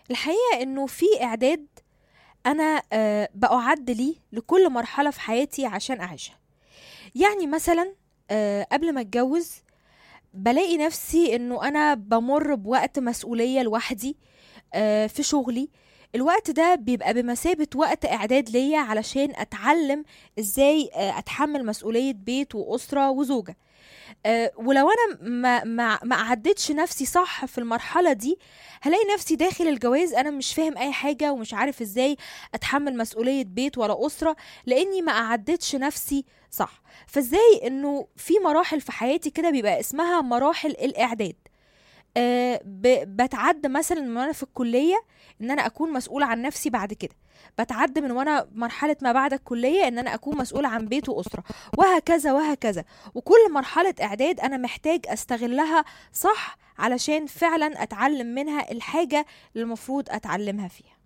الحقيقة انه في اعداد انا آه، بأعد ليه لكل مرحلة في حياتي عشان اعيشها يعني مثلا آه، قبل ما اتجوز بلاقي نفسي انه انا بمر بوقت مسؤولية لوحدي آه، في شغلي الوقت ده بيبقى بمثابة وقت إعداد ليا علشان أتعلم إزاي آه، أتحمل مسؤولية بيت وأسرة وزوجة آه، ولو أنا ما, ما, ما أعدتش نفسي صح في المرحلة دي هلاقي نفسي داخل الجواز أنا مش فاهم أي حاجة ومش عارف إزاي أتحمل مسؤولية بيت ولا أسرة لأني ما أعدتش نفسي صح فإزاي إنه في مراحل في حياتي كده بيبقى اسمها مراحل الإعداد آه، ب- بتعد مثلا من وانا في الكليه ان انا اكون مسؤوله عن نفسي بعد كده بتعد من وانا مرحله ما بعد الكليه ان انا اكون مسؤوله عن بيت واسره وهكذا وهكذا وكل مرحله اعداد انا محتاج استغلها صح علشان فعلا اتعلم منها الحاجه اللي المفروض اتعلمها فيها